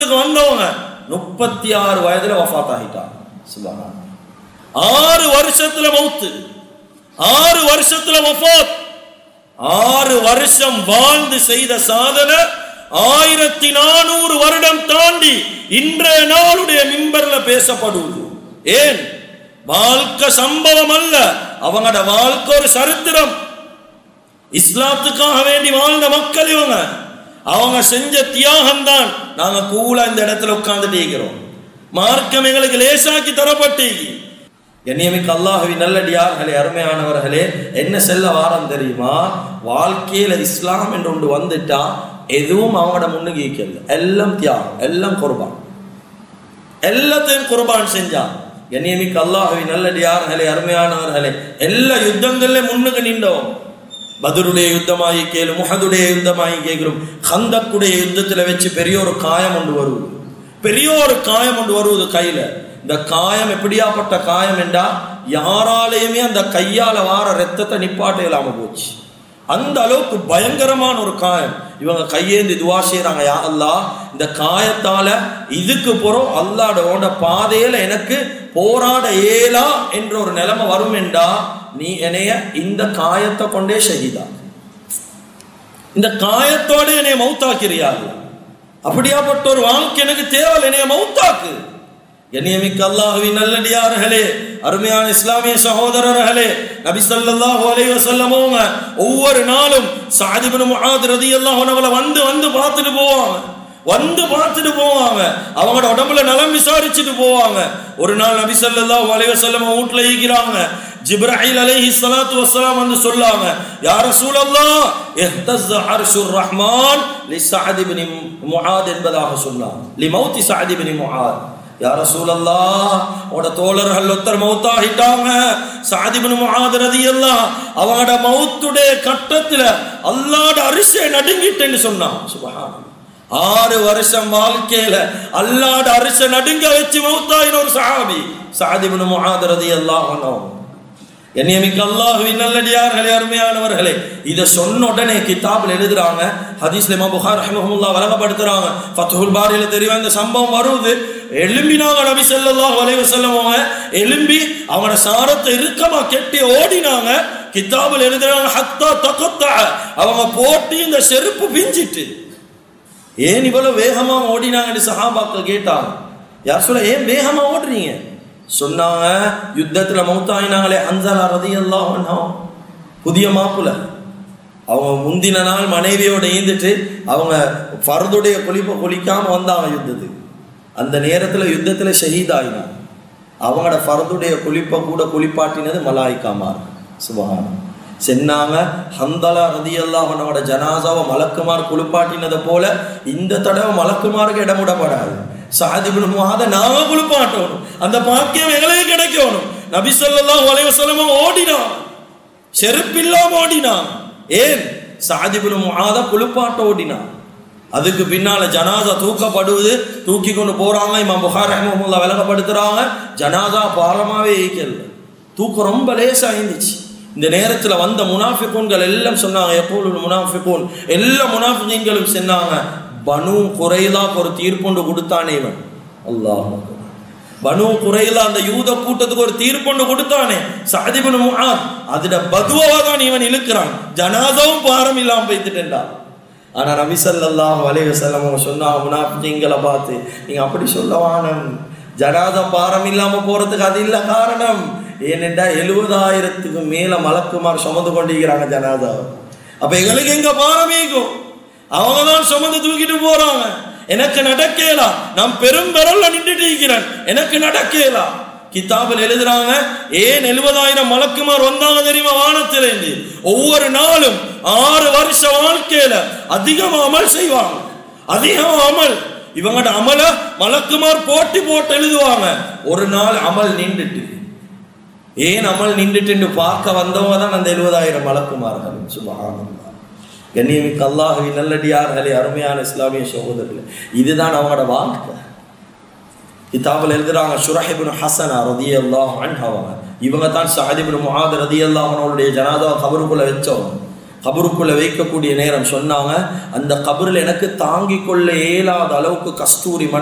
வந்தவங்க முப்பத்தி ஆறு வயதுல வஃபாத் ஆகிட்டாங்க சுபஹான் ஆறு வருஷத்துல மௌத்து ஆறு வருஷத்துல வஃபாத் ஆறு வருஷம் வாழ்ந்து செய்த சாதனை ஆயிரத்தி நானூறு வருடம் தாண்டி இன்றைய நாளுடைய மிம்பர்ல பேசப்படுவது ஏன் வாழ்க்கை சம்பவம் அல்ல அவங்களோட வாழ்க்கை ஒரு சரித்திரம் இஸ்லாத்துக்காக வேண்டி வாழ்ந்த மக்கள் இவங்க அவங்க செஞ்ச தியாகம் தான் நாங்க கூலா இந்த இடத்துல உட்கார்ந்துட்டு இருக்கிறோம் மார்க்கம் எங்களுக்கு லேசாக்கி தரப்பட்டு என்னையமிக்க அல்லாஹுவின் நல்லடியார்களே அருமையானவர்களே என்ன செல்ல வாரம் தெரியுமா வாழ்க்கையில இஸ்லாம் என்று ஒன்று வந்துட்டா எதுவும் அவங்களோட முன்னுக்கு ஈக்கல எல்லாம் தியாகம் எல்லாம் குர்பான் எல்லாத்தையும் குர்பான் செஞ்சான் என்னையமிக்க அல்லாஹுவின் நல்லடியார்களே அருமையானவர்களே எல்லா யுத்தங்கள்ல முன்னுக்கு நின்றோம் பதருடைய யுத்தமாகி கேளு முஹதுடைய யுத்தமாகி கேட்கிறோம் ஹந்தக்குடைய யுத்தத்துல வச்சு பெரிய ஒரு காயம் ஒன்று வருவது பெரிய ஒரு காயம் ஒன்று வருவது கையில இந்த காயம் எப்படியாப்பட்ட காயம் என்றா யாராலையுமே அந்த கையால வார ரத்தத்தை நிப்பாட்ட இல்லாம போச்சு அந்த அளவுக்கு பயங்கரமான ஒரு காயம் இவங்க கையேந்தி துவா செய்யறாங்க யா அல்லாஹ் இந்த காயத்தால இதுக்கு போறோம் அல்லாட ஓட பாதையில எனக்கு போராட இயலா என்ற ஒரு நிலைமை வரும் என்றா நீ என்னைய இந்த காயத்தை கொண்டே ஷஹீதா இந்த காயத்தோட என்னைய மௌத்தாக்கிறியாரு அப்படியாப்பட்ட ஒரு வாழ்க்கை எனக்கு தேவை என்னைய மௌத்தாக்கு கண்ணியமிக்க அல்லாஹுவின் நல்லடியார்களே அருமையான இஸ்லாமிய சகோதரர்களே நபி ஸல்லல்லாஹு அலைஹி வஸல்லம் அவங்க ஒவ்வொரு நாளும் சஅத் இப்னு முஆத் ரலியல்லாஹு அன்ஹு வந்து வந்து பார்த்துட்டு போவாங்க வந்து பார்த்துட்டு போவாங்க அவங்களோட உடம்புல நலம் விசாரிச்சுட்டு போவாங்க ஒரு நாள் நபி ஸல்லல்லாஹு அலைஹி வஸல்லம் வீட்ல ஈக்கிறாங்க ஜிப்ராஹில் அலைஹி ஸலாத்து வஸ்ஸலாம் வந்து சொல்லாங்க யா ரசூலல்லாஹ் இஹ்தஸ் அர்ஷுர் ரஹ்மான் லி சஅத் இப்னு முஆத் என்பதாக சொன்னாங்க லி மௌத்தி சஅத் இப்னு முஆத் யா ரசூலல்லாஹ் உட தோழர்கள் ஒருத்தர் மௌத்தாகிட்டாங்க சாதிபின் முஆத் ரலியல்லாஹ் அவங்களோட மௌத்துடைய கட்டத்துல அல்லாஹ்ட அரிசை நடுங்கிட்டேன்னு சொன்னான் சுபஹான் ஆறு வருஷம் வாழ்க்கையில அல்லாஹ்ட அரிசை நடுங்க வச்சு மௌத்தாயின ஒரு சஹாபி சாதிபின் முஆத் ரலியல்லாஹு அன்ஹு என்னையமிக்க அல்லாஹுவின் நல்லடியார்களே அருமையானவர்களே இதை சொன்ன உடனே கிதாபில் எழுதுறாங்க ஹதீஸ்ல இமாம் புகார் ரஹ்மஹுல்லா வழங்கப்படுத்துறாங்க ஃபத்ஹுல் பாரியில தெரியும் இந்த சம்பவம் வருது எலும்பினாங்க நபி ஸல்லல்லாஹு அலைஹி வஸல்லம் அவங்க எலும்பி அவங்களோட சாரத்தை இறுக்கமா கெட்டி ஓடினாங்க கிதாபில் எழுதுறாங்க ஹத்தா தகத்தா அவங்க போட்டு இந்த செருப்பு பிஞ்சிட்டு ஏன் இவ்வளவு வேகமா ஓடினாங்கன்னு சஹாபாக்கள் கேட்டாங்க யார் சொல்ல ஏன் வேகமா ஓடுறீங்க சொன்னாங்க யுத்தத்துல மௌத்தாயினாங்களே அன்சலா ரதியல்லாஹு அன்ஹா புதிய மாப்புல அவங்க முந்தின நாள் மனைவியோட ஈந்துட்டு அவங்க ஃபர்துடைய குளிப்பை குளிக்காம வந்தாங்க யுத்தத்துக்கு அந்த நேரத்துல யுத்தத்துல ஷஹீத் ஆயினாங்க அவங்களோட ஃபர்துடைய குளிப்பை கூட குளிப்பாட்டினது மலாய்க்காமார் சுபஹானம் சென்னாங்க ஹந்தலா ரதியல்லாஹு அன்ஹோட ஜனாசாவை மலக்குமார் குளிப்பாட்டினதை போல இந்த தடவை மலக்குமாருக்கு இடம் விடப்படாது சாதிபின் முகாத நாம குளிப்பாட்டணும் அந்த பாக்கியம் எங்களுக்கு கிடைக்கணும் நபி ஸல்லல்லாஹு அலைஹி வஸல்லம் ஓடினான் செருப்பில்லாம ஓடினான் ஏன் சாதிபின் முகாத குளிப்பாட்ட ஓடினான் அதுக்கு பின்னால ஜனாதா தூக்கப்படுவது தூக்கி கொண்டு போறாங்க இமாம் புகார் ரஹ்மஹுல்லா விளங்கப்படுத்துறாங்க ஜனாதா பாரமாவே ஈக்கல தூக்கம் ரொம்ப லேசா இருந்துச்சு இந்த நேரத்துல வந்த முனாஃபிகூன்கள் எல்லாம் சொன்னாங்க எப்போது முனாஃபிகூன் எல்லா முனாஃபிகீன்களும் சொன்னாங்க பனு குறைலாக்கு ஒரு தீர்ப்புண்டு கொடுத்தானே இவன் அல்லாஹ் பனு குறைலா அந்த யூத கூட்டத்துக்கு ஒரு தீர்ப்புண்டு கொடுத்தானே சாதிபனு முஆத் அதுல பதுவா தான் இவன் இழுக்கிறான் ஜனாதாவும் பாரம் இல்லாம போய்த்துட்டா ஆனா நபி ஸல்லல்லாஹு அலைஹி வஸல்லம் அவங்க சொன்னாங்க முனாஃபிகீன்களை பார்த்து நீங்க அப்படி சொல்லவானம் ஜனாதா பாரம் இல்லாம போறதுக்கு அது இல்ல காரணம் ஏனென்றா எழுபதாயிரத்துக்கு மேல மலக்குமார் சுமந்து கொண்டிருக்கிறாங்க ஜனாதா அப்ப எங்களுக்கு எங்க பாரமேக்கும் அவங்க தான் சுமந்து தூக்கிட்டு போறாங்க எனக்கு நடக்கலாம் நான் பெரும் பெறல்ல நின்றுட்டு இருக்கிறேன் எனக்கு நடக்கலாம் கிதாபில் எழுதுறாங்க ஏன் எழுபதாயிரம் மலக்குமார் வந்தாங்க தெரியுமா வானத்திலிருந்து ஒவ்வொரு நாளும் ஆறு வருஷ வாழ்க்கையில அதிகம் அமல் செய்வாங்க அதிகம் அமல் இவங்களோட அமல மலக்குமார் போட்டி போட்டு எழுதுவாங்க ஒரு நாள் அமல் நின்றுட்டு ஏன் அமல் நின்றுட்டு பார்க்க வந்தவங்க தான் அந்த எழுபதாயிரம் மலக்குமார்கள் சுபஹானல்லாஹ் கண்ணியமிக்க அல்லாஹுவின் நல்லடியார்களே அருமையான இஸ்லாமிய சகோதரர்களே இதுதான் அவங்களோட வாழ்க்கை கிதாபில் எழுதுறாங்க ஷுரஹிபின் ஹசனா ரதி அல்லாஹ் அவங்க இவங்க தான் சாதிபின் முஹாத் ரதி அல்லாஹனுடைய ஜனாதா கபருக்குள்ள வச்சவங்க கபருக்குள்ள வைக்கக்கூடிய நேரம் சொன்னாங்க அந்த கபரில் எனக்கு தாங்கிக் கொள்ள இயலாத அளவுக்கு கஸ்தூரி மணி